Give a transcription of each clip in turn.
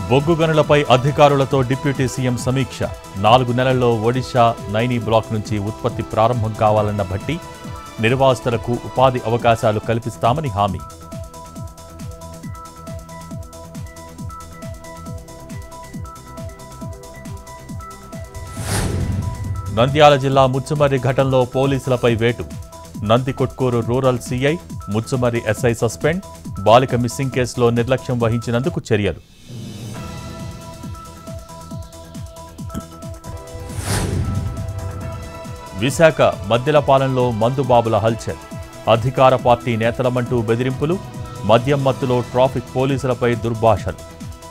బొగ్గు గనులపై అధికారులతో deputy CM సమీక్ష నాలుగు నెలల్లో ఒడిశా నైనీ బ్లాక్ నుంచి ఉత్పత్తి ప్రారంభం కావాలన్న భట్టి నిర్వాసితులకు ఉపాధి అవకాశాలు కల్పిస్తామని హామీ నంద్యాల జిల్లా ముచ్చుమర్రి ఘటనలో పోలీసులపై వేటు Nandikotkur rural CI Muchumarri SI suspend బాలిక మిస్సింగ్ కేసులో నిర్లక్ష్యం వహించినందుకు చర్యలు విశాఖ మద్దిలపాలెంలో మందుబాబుల హల్చల్ అధికార పార్టీ నేతలమంటూ బెదిరింపులు మద్యం మత్తులో ట్రాఫిక్ పోలీసులపై దుర్భాషలు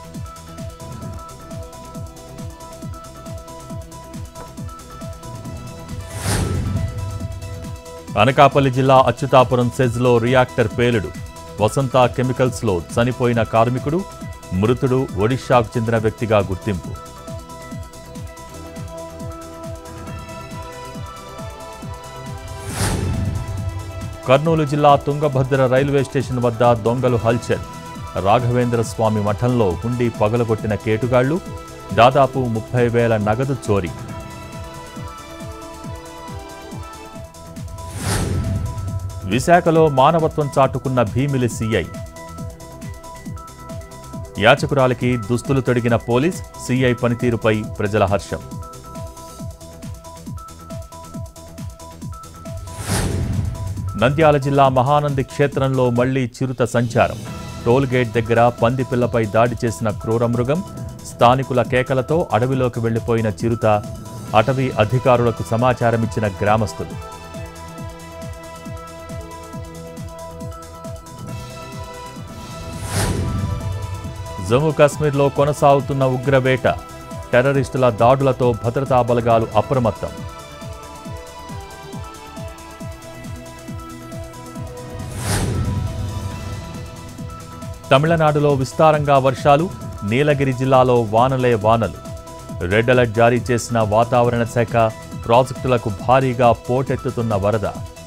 అనకాపల్లి జిల్లా అచ్యుతాపురం సెజ్లో రియాక్టర్ పేలుడు వసంత కెమికల్స్లో చనిపోయిన కార్మికుడు మృతుడు ఒడిశాకు చెందిన వ్యక్తిగా గుర్తింపు కర్నూలు జిల్లా తుంగభద్ర రైల్వే స్టేషన్ వద్ద దొంగలు హల్చల్ రాఘవేంద్ర స్వామి మఠంలో హుండీ పగలగొట్టిన కేటుగాళ్లు దాదాపు ముప్పై వేల నగదు చోరీ విశాఖలో మానవత్వం చాటుకున్న భీమిలి సీఐ యాచకురాలికి దుస్తులు తొడిగిన పోలీస్ సీఐ పనితీరుపై ప్రజల హర్షం నంద్యాల జిల్లా మహానంది క్షేత్రంలో మళ్లీ చిరుత సంచారం టోల్ గేట్ దగ్గర పంది పిల్లపై దాడి చేసిన క్రూరమృగం స్థానికుల కేకలతో అడవిలోకి వెళ్లిపోయిన చిరుత అటవీ అధికారులకు సమాచారమిచ్చిన గ్రామస్తులు జమ్మూ కాశ్మీర్లో కొనసాగుతున్న ఉగ్రవేట టెర్రరిస్టుల దాడులతో భద్రతా బలగాలు అప్రమత్తం తమిళనాడులో విస్తారంగా వర్షాలు నీలగిరి జిల్లాలో వానలే వానలు రెడ్ అలర్ట్ జారీ చేసిన వాతావరణ శాఖ ప్రాజెక్టులకు భారీగా పోటెత్తుతున్న వరద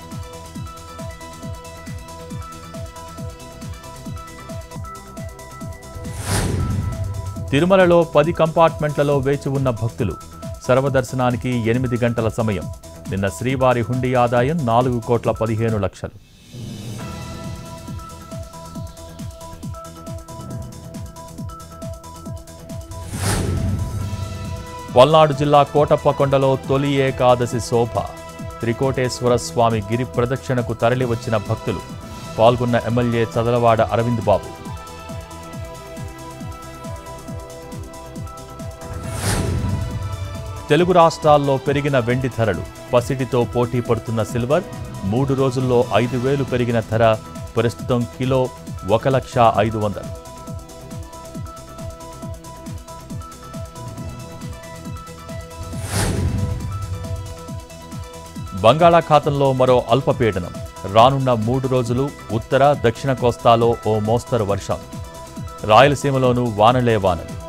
తిరుమలలో పది కంపార్ట్మెంట్లలో వేచి ఉన్న భక్తులు సర్వదర్శనానికి ఎనిమిది గంటల సమయం నిన్న శ్రీవారి హుండీ ఆదాయం నాలుగు కోట్ల పదిహేను లక్షలు పల్నాడు జిల్లా కోటప్పకొండలో తొలి ఏకాదశి శోభ త్రికోటేశ్వర స్వామి గిరి ప్రదక్షిణకు తరలివచ్చిన భక్తులు పాల్గొన్న ఎమ్మెల్యే చదలవాడ అరవింద్ బాబు తెలుగు రాష్ట్రాల్లో పెరిగిన వెండి ధరలు పసిడితో పోటీ పడుతున్న సిల్వర్ మూడు రోజుల్లో ఐదు వేలు పెరిగిన ధర ప్రస్తుతం కిలో ఒక లక్ష ఐదు వందలు బంగాళాఖాతంలో మరో అల్పపీడనం రానున్న మూడు రోజులు ఉత్తర దక్షిణ కోస్తాలో ఓ మోస్తరు వర్షం రాయలసీమలోనూ వానలే వానలు